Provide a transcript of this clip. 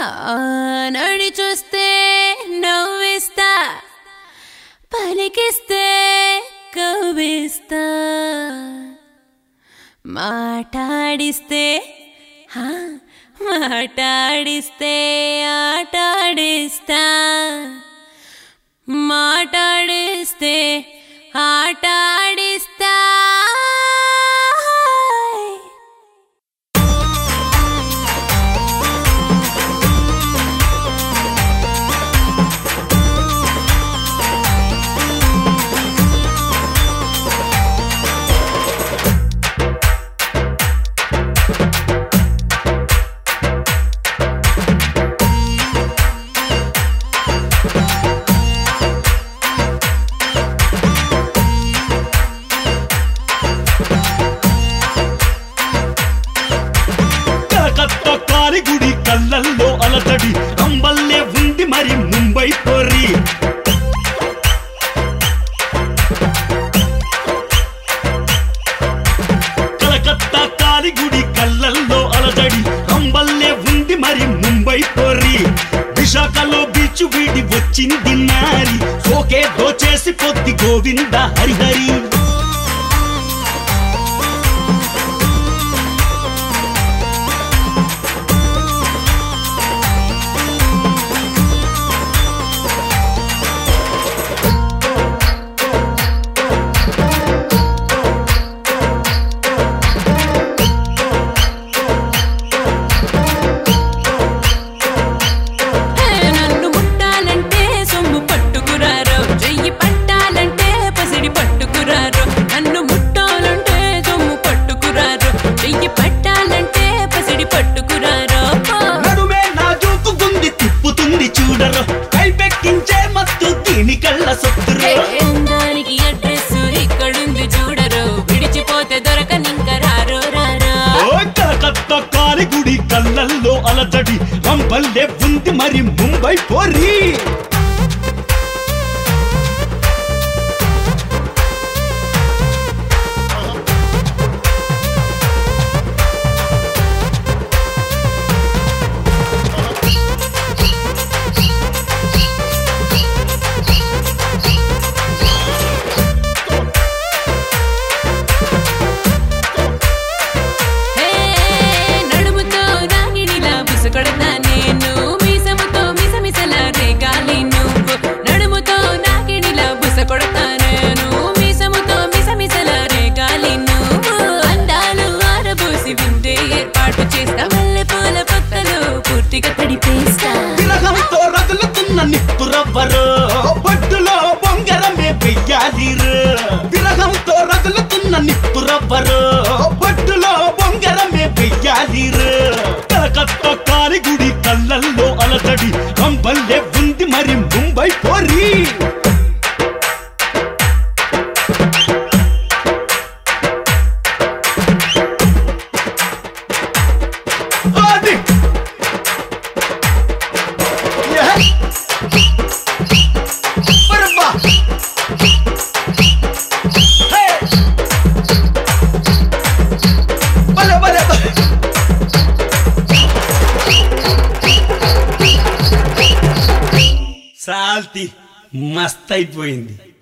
ఆ నడి చూస్తే నవ్విస్తా పలికిస్తే కవ్విస్తా మాటాడిస్తే హా, మాటాడిస్తే ఆటాడిస్తా మాటాడిస్తే ఆటాడిస్తా కలకత్తా కాలిగుడి కళ్ళల్లో అలతడి రంబల్లే ఉంది మరి ముంబై పొరి కలకత్తా కాలిగుడి కళ్ళల్లో అలజడి రంబల్లే ఉంది మరి ముంబై పొరి విశాఖలో బీచ్ వీడి వచ్చింది నారి సోకే దోచేసి పొద్ది గోవింద హరిహరి హే, నన్ను ముట్టాలంటే సొమ్ము పట్టుకురారు చెయ్యి పట్టాలంటే పసిడి పట్టుకురారు నన్ను ముట్టాలంటే సొమ్ము పట్టుకురారు చెయ్యి పట్టాలంటే పసిడి పట్టుకురారు నడుమే నాజూకుగుంది తిప్పుతుంది చూడరు కైపెక్కించే మత్తు దీని కళ్ళ సొత్తురు దానికి అడ్రస్ ఇక్కడుంది చూడరు విడిచిపోతే దొరకనింక రారు రారా ఓ కలకత్తా కాలిగుడి కళ్ళల్లో అలజడి రంపల్లే ఉంది మరి ముంబై పోరి హే, నడుముతో నాగిడిలా బుసకొడతా నేను మీసముతో మిసమిసల రేగాలి నువ్వు నడుముతో నాగిడిలా బుసకొడతా నేను మీసముతో మిసమిసల రేగాలి నువ్వు అందాలు ఆరబోసి విందే ఏర్పాటు చేస్తా మల్లె పూల పక్కలో పూర్తిగా తడిపేస్తా విరహంతో రగులుతున్న నిప్పు రవ్వరు బొడ్డులో బొంగరమే వెయ్యాలిరు విరహంతో రగులుతున్న నిప్పు రవ్వరు బొడ్డులో బొంగరమే వెయ్యాలిరు కలకత్తా కాలిగుడి కళ్ళల్లో అలజడి రంపల్లే ఉంది మరి ముంబై పోరి అది Barba! Hey! Vale, vale, vale. సాల్తి మస్త్ అయిపోయింది